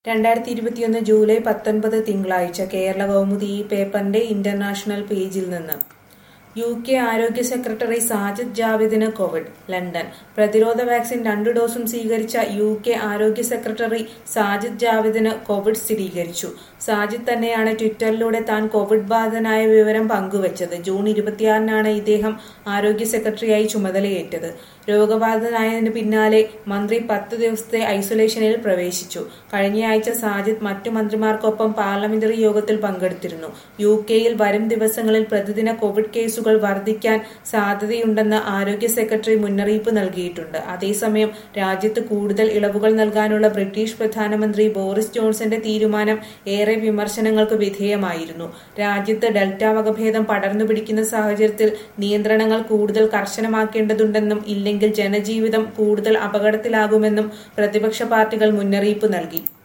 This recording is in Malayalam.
രണ്ടായിരത്തി ഇരുപത്തിയൊന്ന് ജൂലൈ പത്തൊൻപത് തിങ്കളാഴ്ച കേരള കൗമുദി ഈ പേപ്പറിന്റെ ഇന്റർനാഷണൽ പേജിൽ നിന്ന് യു കെ ആരോഗ്യ സെക്രട്ടറി സാജിദ് ജാവിദിന് കോവിഡ് ലണ്ടൻ പ്രതിരോധ വാക്സിൻ രണ്ടു ഡോസും സ്വീകരിച്ച യു കെ ആരോഗ്യ സെക്രട്ടറി സാജിദ് ജാവിദിന് കോവിഡ് സ്ഥിരീകരിച്ചു സാജിദ് തന്നെയാണ് ട്വിറ്ററിലൂടെ താൻ കോവിഡ് ബാധിതനായ വിവരം പങ്കുവച്ചത് ജൂൺ ഇരുപത്തിയാറിനാണ് ഇദ്ദേഹം ആരോഗ്യ സെക്രട്ടറിയായി ചുമതലയേറ്റത് രോഗബാധിതനായതിനു പിന്നാലെ മന്ത്രി പത്ത് ദിവസത്തെ ഐസൊലേഷനിൽ പ്രവേശിച്ചു കഴിഞ്ഞയാഴ്ച സാജിദ് മറ്റു മന്ത്രിമാർക്കൊപ്പം പാർലമെന്ററി യോഗത്തിൽ പങ്കെടുത്തിരുന്നു യു കെയിൽ വരും ദിവസങ്ങളിൽ പ്രതിദിന കോവിഡ് കേസുകൾ വർദ്ധിക്കാൻ സാധ്യതയുണ്ടെന്ന് ആരോഗ്യ സെക്രട്ടറി മുന്നറിയിപ്പ് നൽകിയിട്ടുണ്ട് അതേസമയം രാജ്യത്ത് കൂടുതൽ ഇളവുകൾ നൽകാനുള്ള ബ്രിട്ടീഷ് പ്രധാനമന്ത്രി ബോറിസ് ജോൺസന്റെ തീരുമാനം ഏറെ വിമർശനങ്ങൾക്ക് വിധേയമായിരുന്നു രാജ്യത്ത് ഡെൽറ്റ വകഭേദം പടർന്നു പിടിക്കുന്ന സാഹചര്യത്തിൽ നിയന്ത്രണങ്ങൾ കൂടുതൽ കർശനമാക്കേണ്ടതുണ്ടെന്നും ഇല്ലെങ്കിൽ ജനജീവിതം കൂടുതൽ അപകടത്തിലാകുമെന്നും പ്രതിപക്ഷ പാർട്ടികൾ മുന്നറിയിപ്പ് നൽകി